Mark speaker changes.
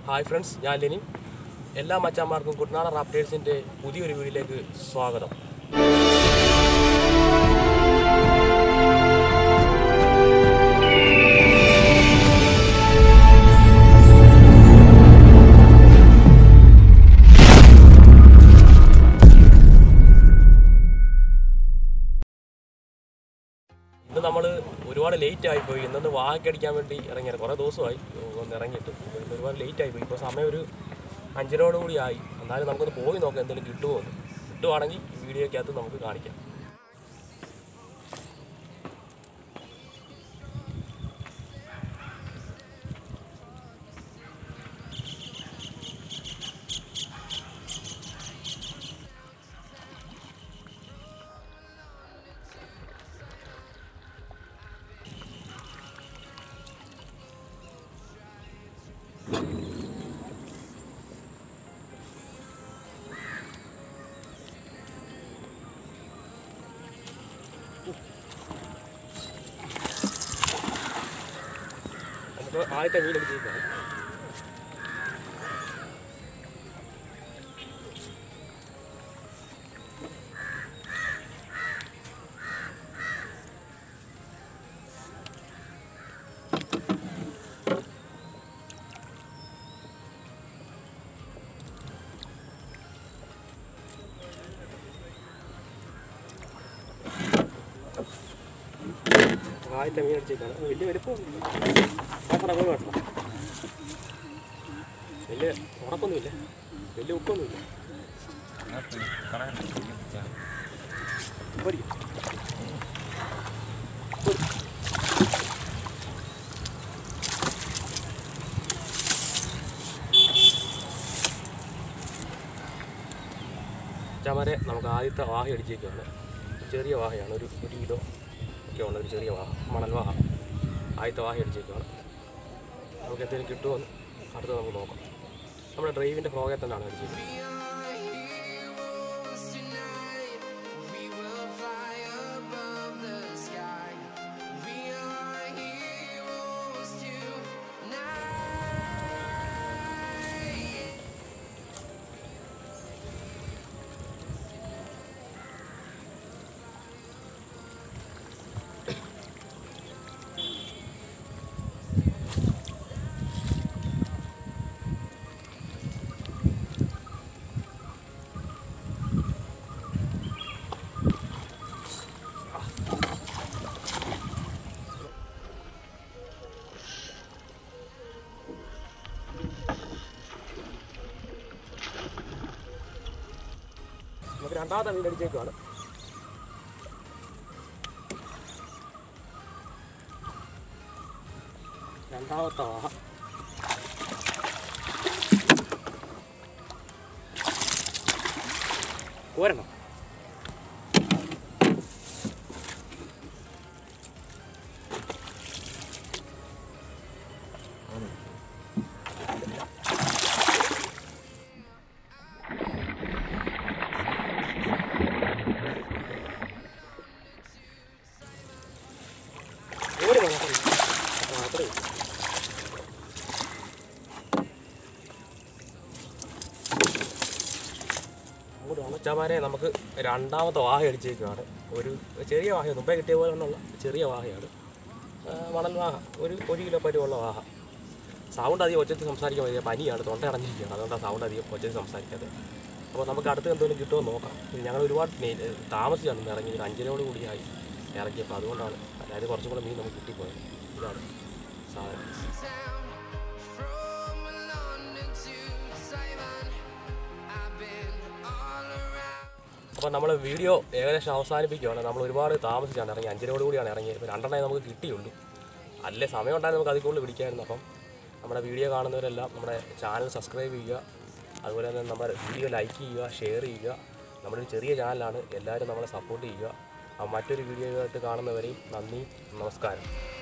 Speaker 1: Hi friends ഞാൻ Lenin എല്ലാ മച്ചാന്മാർക്കും കുട്ടനാട റാപ്റ്റേഴ്സിൻ്റെ പുതിയൊരു വീഡിയോയിലേക്ക് സ്വാഗതം ഇന്ന് നമ്മൾ ഒരുപാട് ലേറ്റ് ആയിപ്പോയി ഇന്നൊന്ന് വാക്കടിക്കാൻ വേണ്ടി ഇറങ്ങിയത് കുറേ ദിവസമായി ഒന്ന് ഇറങ്ങിയിട്ട് ഇന്ന് ഒരുപാട് ലേറ്റ് ആയിപ്പോയി ഇപ്പോൾ സമയം ഒരു അഞ്ചരയോട് കൂടി ആയി എന്നാലും നമുക്കൊന്ന് പോയി നോക്കാം എന്തെങ്കിലും കിട്ടുമോ എന്ന് കിട്ടുവാണെങ്കിൽ വീഡിയോക്കകത്ത് നമുക്ക് കാണിക്കാം നമുക്ക് ആദ്യത്തെ മീൻ എടുത്തേക്കാം ആദ്യത്തെ മീൻ അടിച്ചേക്കാണ് വലിയ വലുപ്പമൊന്നുമില്ല നോക്കണം അങ്ങോട്ട് വേണം വലിയ ഉറപ്പൊന്നുമില്ല വലിയ ഉപ്പൊന്നുമില്ല പൊരി. പൊരി. ചമരെ നമുക്ക് ആദ്യത്തെ വാഹ അടിച്ചേക്കാണ് ചെറിയ വാഹയാണ് ഒരു ഒരു കിലോ ഒക്കെ ഉള്ള ഒരു ചെറിയ വാഹ മണൽ വാഹ ആദ്യത്തെ വാഹ അടിച്ചേക്കാണ് നമുക്ക് എന്തെങ്കിലും കിട്ടുമോ എന്ന് അടുത്ത് നമുക്ക് നോക്കാം നമ്മുടെ ഡ്രൈവിൻ്റെ ഫ്രോഗെ തന്നെയാണ് അടിച്ചേക്കുന്നത് നമുക്ക് രണ്ടാമത്തെ മീൻ അടിച്ചേക്കുവാണ് രണ്ടാമത്തെ വാഹ കോരണം കോരണം ആ അത്രയും അമ്മച്ചാമാരെ നമുക്ക് രണ്ടാമത്തെ വാഹ അടിച്ചേക്കുവാണ് ഒരു ചെറിയ വാഹ മുമ്പേ കിട്ടിയ പോലെ തന്നെയുള്ള ചെറിയ വാഹയാണ് ആ, മണൽ വാഹ ഒരു ഒരു കിലോ പരുവുള്ള വാഹ സൗണ്ട് അധികം ഒച്ചത്തിൽ സംസാരിക്കാൻ വയ്യ പനിയാണ് തൊണ്ട അടഞ്ഞിരിക്കുകയാണ് അതുകൊണ്ടാണ് സൗണ്ട് അധികം ഒച്ചത്തിൽ സംസാരിക്കാതെ അപ്പോൾ നമുക്ക് അടുത്ത് എന്തെങ്കിലും കിട്ടുമോ എന്ന് നോക്കാം പിന്നെ ഞങ്ങൾ ഒരുപാട് നെ- താമസിച്ചാണ് ഇന്ന് ഇറങ്ങി ഒരു അഞ്ചരയോട് കൂടിയായി ഇറങ്ങിയപ്പോൾ അതുകൊണ്ടാണ് അതായത് കുറച്ചും കൂടെ മീൻ നമുക്ക് കിട്ടിപ്പോയത് ഇതാണ് സാധനം അപ്പോൾ നമ്മൾ വീഡിയോ ഏകദേശം അവസാനിപ്പിക്കുകയാണ് നമ്മൾ ഒരുപാട് താമസിച്ചാണ് ഇറങ്ങി അഞ്ചരയോട് കൂടിയാണ് ഇറങ്ങിയത് ഇപ്പോൾ രണ്ടെണ്ണേ നമുക്ക് കിട്ടിയുള്ളൂ അല്ലേ സമയം ഉണ്ടായിരുന്നു നമുക്ക് അതിൽ കൂടുതൽ പിടിക്കായിരുന്നു അപ്പം നമ്മുടെ വീഡിയോ കാണുന്നവരെല്ലാം നമ്മുടെ ചാനൽ സബ്സ്ക്രൈബ് ചെയ്യുക അതുപോലെ തന്നെ നമ്മുടെ വീഡിയോ ലൈക്ക് ചെയ്യുക ഷെയർ ചെയ്യുക നമ്മുടെ ഒരു ചെറിയ ചാനലാണ് എല്ലാവരും നമ്മളെ സപ്പോർട്ട് ചെയ്യുക അപ്പം മറ്റൊരു വീഡിയോ ആയിട്ട് കാണുന്നവരെയും നന്ദി നമസ്കാരം